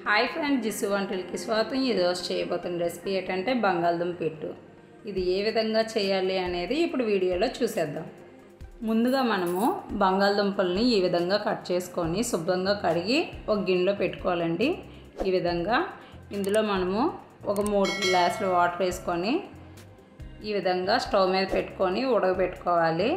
hi friends Jisshu వంటలకి స్వాగతం ఈ రోజు చేయబోతున్న రెసిపీ ఏంటంటే బంగాళదుంప పిట్టు ఇది ఏ విధంగా చేయాలి అనేది ఇప్పుడు వీడియోలో చూసేద్దాం ముందుగా మనము బంగాళదుంపల్ని ఈ విధంగా కట్ చేసుకొని శుభ్రంగా కడిగి ఒక గిన్నెలో పెట్టుకోవాలండి ఈ విధంగా ఇందులో మనము ఒక మూడు గ్లాసులు వాటర్ వేసుకొని ఈ విధంగా స్టవ్ మీద పెట్టుకొని ఉడకబెట్టుకోవాలి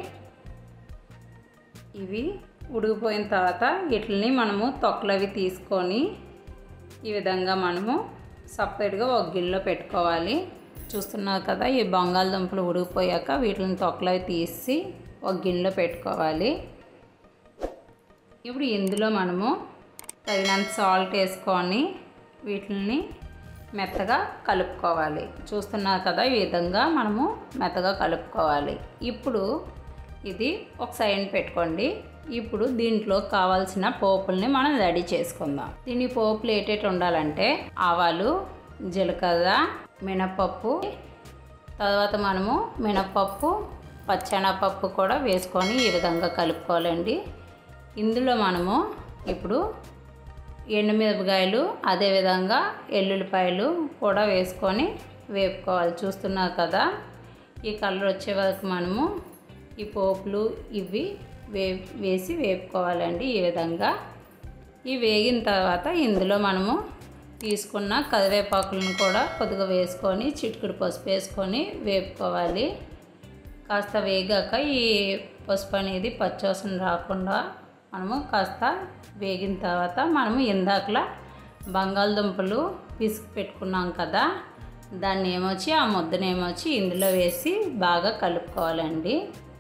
ఇవి ఉడికిపోయిన తర్వాత వీటిని మనము తొక్కలు అవి తీసుకొని ఈ విధంగా మనము సపరేట్గా ఒక గిన్నెలో పెట్టుకోవాలి చూస్తున్నారు కదా ఈ బంగాళదుంపలు ఉడికిపోయాక వీటిని తొక్కలు అవి తీసి ఒక గిన్నెలో పెట్టుకోవాలి ఇప్పుడు ఇందులో మనము తగినంత సాల్ట్ వేసుకొని వీటిని మెత్తగా కలుపుకోవాలి చూస్తున్నారు కదా ఈ విధంగా మనము మెత్తగా కలుపుకోవాలి ఇప్పుడు ఇది ఒక సైడ్ పెట్టుకోండి ఇప్పుడు దీంట్లో కావాల్సిన పోపుల్ని మనం రెడీ చేసుకుందాం దీని పోపులు ఏటేటి ఉండాలంటే ఆవాలు జీలకర్ర మినపప్పు తర్వాత మనము మినపప్పు పచ్చెనపప్పు కూడా వేసుకొని ఈ విధంగా కలుపుకోవాలండి ఇందులో మనము ఇప్పుడు ఎండుమిరపకాయలు అదేవిధంగా ఎల్లుల్లిపాయలు కూడా వేసుకొని వేపుకోవాలి చూస్తున్నారు కదా ఈ కలర్ వచ్చే వరకు మనము ఈ పోపులు ఇవి వే వేసి వేపుకోవాలండి ఈ విధంగా ఇవి వేగిన తర్వాత ఇందులో మనము తీసుకున్న కరివేపాకులను కూడా కొద్దిగా వేసుకొని చిటికెడు పసుపు వేసుకొని వేపుకోవాలి కాస్త వేగాక ఈ పసుపు అనేది పచ్చవాసన రాకుండా మనము కాస్త వేగిన తర్వాత మనము ఇందాకలా బంగాళదుంపలు పిసికి పెట్టుకున్నాం కదా దాన్ని ఏమొచ్చి ఆ ముద్దను ఏమొచ్చి ఇందులో వేసి బాగా కలుపుకోవాలండి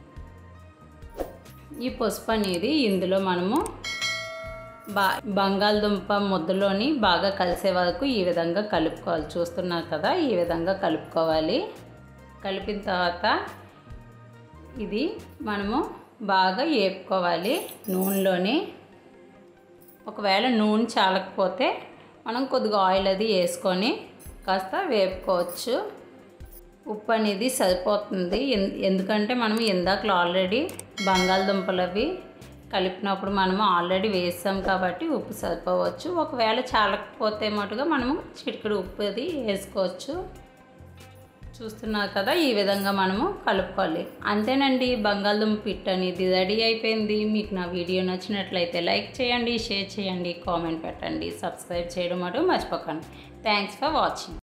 ఈ పసుపు అనేది ఇందులో మనము బా బంగాళదుంప ముద్దలోని బాగా కలిసే వరకు ఈ విధంగా కలుపుకోవాలి చూస్తున్నారు కదా ఈ విధంగా కలుపుకోవాలి కలిపిన తర్వాత ఇది మనము బాగా వేపుకోవాలి నూనెలోని ఒకవేళ నూనె చాలకపోతే మనం కొద్దిగా ఆయిల్ అది వేసుకొని కాస్త వేపుకోవచ్చు ఉప్పు అనేది సరిపోతుంది ఎందుకంటే మనం ఇందాకలో ఆల్రెడీ బంగాళదుంపలు అవి కలిపినప్పుడు మనము ఆల్రెడీ వేసాం కాబట్టి ఉప్పు సరిపోవచ్చు ఒకవేళ చాలకపోతే మటుగా మనము చిటికెడు ఉప్పు అది వేసుకోవచ్చు చూస్తున్నారు కదా ఈ విధంగా మనము కలుపుకోవాలి అంతేనండి బంగాళదుంప పిట్ అనేది రెడీ అయిపోయింది మీకు నా వీడియో నచ్చినట్లయితే లైక్ చేయండి షేర్ చేయండి కామెంట్ పెట్టండి సబ్స్క్రైబ్ చేయడం మటు మర్చిపోకండి థ్యాంక్స్ ఫర్ వాచింగ్